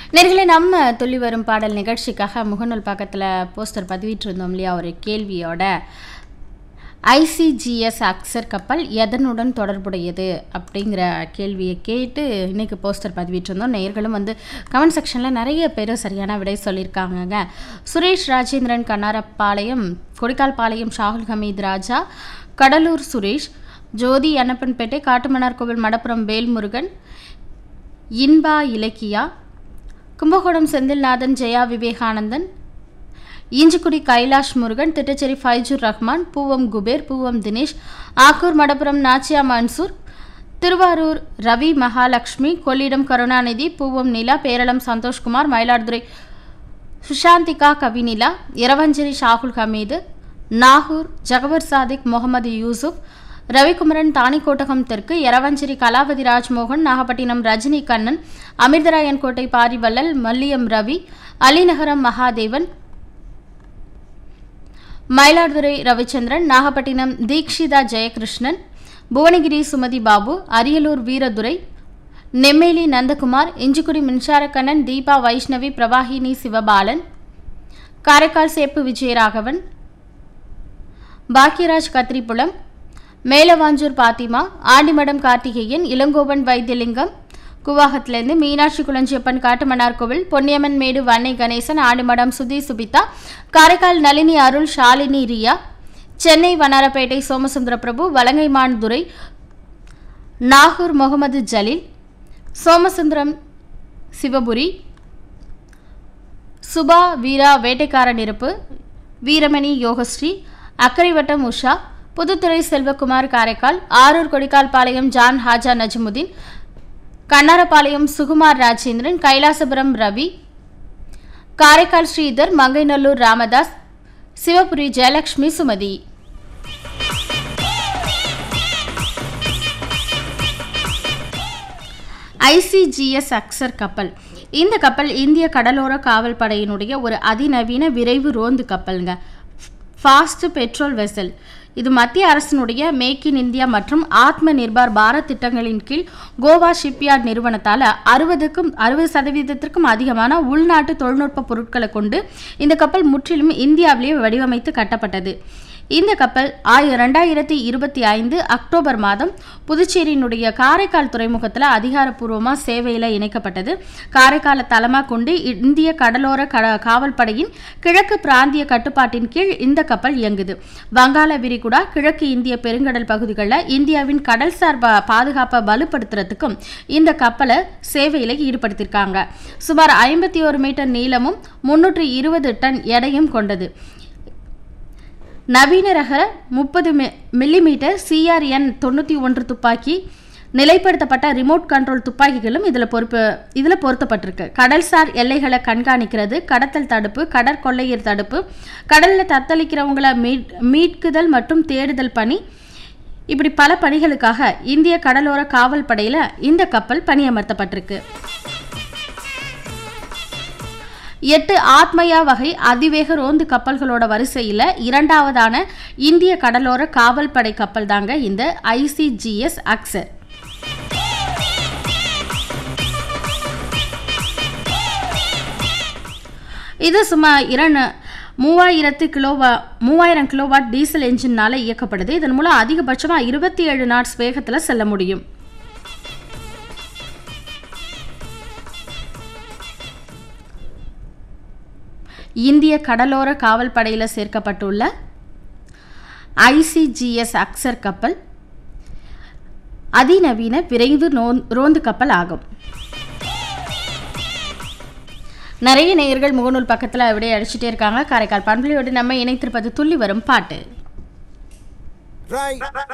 நேர்களே நம்ம துள்ளி வரும் பாடல் நிகழ்ச்சிக்காக முகநூல் பக்கத்தில் போஸ்டர் பதிவிட்டிருந்தோம் இல்லையா ஒரு கேள்வியோட ஐசிஜிஎஸ் அக்சர் கப்பல் எதனுடன் தொடர்புடையது அப்படிங்கிற கேள்வியை கேட்டு இன்னைக்கு போஸ்டர் பதிவிட்டிருந்தோம் நேர்களும் வந்து கமெண்ட் செக்ஷனில் நிறைய பேர் சரியான விடை சொல்லியிருக்காங்கங்க சுரேஷ் ராஜேந்திரன் கண்ணாரப்பாளையம் கொடிக்கால்பாளையம் ஷாகுல் ஹமீத் ராஜா கடலூர் சுரேஷ் ஜோதி அன்னப்பன்பேட்டை காட்டுமன்னார் கோவில் மடப்புறம் வேல்முருகன் இன்பா இலக்கியா கும்பகோணம் செந்தில்நாதன் ஜெயா விவேகானந்தன் ஈஞ்சிக்குடி கைலாஷ் முருகன் திட்டச்சேரி ஃபைஜூர் ரஹ்மான் பூவம் குபேர் பூவம் தினேஷ் ஆக்கூர் மடப்புரம் நாச்சியா மன்சூர் திருவாரூர் ரவி மகாலட்சுமி கொள்ளிடம் கருணாநிதி பூவம் நிலா பேரளம் சந்தோஷ்குமார் மயிலாடுதுறை சுஷாந்திகா கவினிலா இரவஞ்சேரி ஷாகுல் ஹமீது நாகூர் ஜகபர் சாதிக் முகமது யூசுப் ரவிக்குமரன் தாணிக்கோட்டகம் தெற்கு எரவஞ்சேரி கலாவதி ராஜ்மோகன் நாகப்பட்டினம் ரஜினி கண்ணன் அமிர்தராயன் கோட்டை பாரிவள்ளல் மல்லியம் ரவி அலிநகரம் மகாதேவன் மயிலாடுதுறை ரவிச்சந்திரன் நாகப்பட்டினம் தீக்ஷிதா ஜெயகிருஷ்ணன் புவனகிரி சுமதி பாபு அரியலூர் வீரதுரை நெம்மேலி நந்தகுமார் இஞ்சிக்குடி மின்சாரக்கண்ணன் தீபா வைஷ்ணவி பிரவாகினி சிவபாலன் காரைக்கால் சேப்பு விஜயராகவன் பாக்கியராஜ் கத்திரிப்புலம் மேலவாஞ்சூர் பாத்திமா ஆண்டிமடம் கார்த்திகேயன் இளங்கோவன் வைத்தியலிங்கம் குவாகத்திலேருந்து மீனாட்சி குளஞ்சியப்பன் காட்டுமன்னார் கோவில் பொன்னியம்மன் மேடு வன்னை கணேசன் ஆண்டிமடம் சுதி சுபிதா காரைக்கால் நளினி அருள் ஷாலினி ரியா சென்னை வண்ணாரப்பேட்டை சோமசுந்தர பிரபு வலங்கைமான் துரை நாகூர் முகமது ஜலீல் சோமசுந்தரம் சிவபுரி சுபா வீரா வேட்டைக்காரன் இருப்பு வீரமணி யோகஸ்ரீ அக்கரைவட்டம் உஷா புதுத்துறை செல்வகுமார் காரைக்கால் ஆரூர் கொடிக்கால்பாளையம் ஜான் ஹாஜா நஜமுதீன் கண்ணாரப்பாளையம் சுகுமார் ராஜேந்திரன் கைலாசபுரம் ரவி காரைக்கால் ஸ்ரீதர் மங்கைநல்லூர் ராமதாஸ் சிவபுரி ஜெயலட்சுமி சுமதி ஐசிஜிஎஸ் அக்சர் கப்பல் இந்த கப்பல் இந்திய கடலோர காவல் படையினுடைய ஒரு அதிநவீன விரைவு ரோந்து கப்பலுங்க ஃபாஸ்ட் பெட்ரோல் வெசல் இது மத்திய அரசினுடைய மேக் இன் இந்தியா மற்றும் ஆத்ம நிர்பார் பாரத் திட்டங்களின் கீழ் கோவா ஷிப்யார்ட் நிறுவனத்தால் அறுபதுக்கும் அறுபது சதவீதத்திற்கும் அதிகமான உள்நாட்டு தொழில்நுட்ப பொருட்களை கொண்டு இந்த கப்பல் முற்றிலும் இந்தியாவிலேயே வடிவமைத்து கட்டப்பட்டது இந்த கப்பல் ஆய ரெண்டாயிரத்தி இருபத்தி ஐந்து அக்டோபர் மாதம் புதுச்சேரியினுடைய காரைக்கால் துறைமுகத்தில் அதிகாரப்பூர்வமாக சேவையில் இணைக்கப்பட்டது காரைக்காலை தளமாக கொண்டு இந்திய கடலோர க காவல் படையின் கிழக்கு பிராந்திய கட்டுப்பாட்டின் கீழ் இந்த கப்பல் இயங்குது வங்காள விரிகுடா கிழக்கு இந்திய பெருங்கடல் பகுதிகளில் இந்தியாவின் கடல்சார் ப பாதுகாப்பை வலுப்படுத்துறதுக்கும் இந்த கப்பலை சேவையில் ஈடுபடுத்தியிருக்காங்க சுமார் ஐம்பத்தி ஒரு மீட்டர் நீளமும் முன்னூற்றி இருபது டன் எடையும் கொண்டது நவீன ரக முப்பது மில்லிமீட்டர் சிஆர்என் தொண்ணூற்றி ஒன்று துப்பாக்கி நிலைப்படுத்தப்பட்ட ரிமோட் கண்ட்ரோல் துப்பாக்கிகளும் இதில் பொறுப்பு இதில் பொருத்தப்பட்டிருக்கு கடல்சார் எல்லைகளை கண்காணிக்கிறது கடத்தல் தடுப்பு கடற்கொள்ளையர் தடுப்பு கடலில் தத்தளிக்கிறவங்களை மீட் மீட்குதல் மற்றும் தேடுதல் பணி இப்படி பல பணிகளுக்காக இந்திய கடலோர காவல் படையில் இந்த கப்பல் பணியமர்த்தப்பட்டிருக்கு எட்டு ஆத்மயா வகை அதிவேக ரோந்து கப்பல்களோட வரிசையில் இரண்டாவதான இந்திய கடலோர காவல் படை கப்பல் தாங்க இந்த ஐசிஜிஎஸ் அக்சர் இது சுமார் இரண்டு மூவாயிரத்து கிலோவா மூவாயிரம் கிலோவாட் டீசல் என்ஜினால் இயக்கப்படுது இதன் மூலம் அதிகபட்சமாக இருபத்தி ஏழு நாட்ஸ் வேகத்தில் செல்ல முடியும் இந்திய கடலோர காவல் படையில் சேர்க்கப்பட்டுள்ள ஐசிஜிஎஸ் அக்சர் கப்பல் அதிநவீன விரைவு ரோந்து கப்பல் ஆகும் நிறைய நேயர்கள் முகநூல் பக்கத்தில் விடைய அடிச்சுட்டே இருக்காங்க காரைக்கால் பண்பலையோடு நம்ம இணைத்திருப்பது துள்ளி வரும் பாட்டு